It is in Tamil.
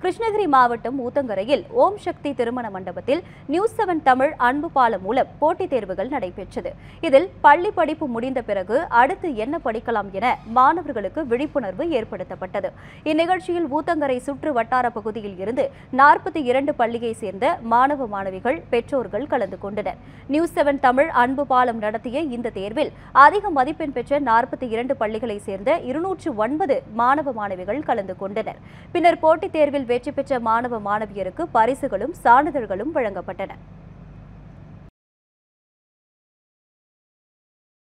கிருஷ்ணகிரி மாவட்டம் ஊத்தங்கரையில் ஓம் சக்தி திருமண மண்டபத்தில் நியூஸ் செவன் தமிழ் அன்பு பாலம் மூலம் போட்டித் தேர்வுகள் நடைபெற்றது இதில் பள்ளி படிப்பு முடிந்த பிறகு அடுத்து என்ன படிக்கலாம் என மாணவர்களுக்கு விழிப்புணர்வு ஏற்படுத்தப்பட்டது இந்நிகழ்ச்சியில் ஊத்தங்கரை சுற்று வட்டார பகுதியில் இருந்து நாற்பத்தி இரண்டு பள்ளியை சேர்ந்த மாணவ மாணவிகள் பெற்றோர்கள் கலந்து கொண்டனர் நியூஸ் செவன் தமிழ் அன்பு பாலம் நடத்திய இந்த தேர்வில் அதிக மதிப்பெண் பெற்ற நாற்பத்தி இரண்டு பள்ளிகளை சேர்ந்த இருநூற்று ஒன்பது மாணவ மாணவிகள் கலந்து கொண்டனர் பின்னர் போட்டித் தேர்வில் வெற்றி பெற்ற மாணவ மாணவியருக்கு பரிசுகளும் சான்றிதழ்களும் வழங்கப்பட்டன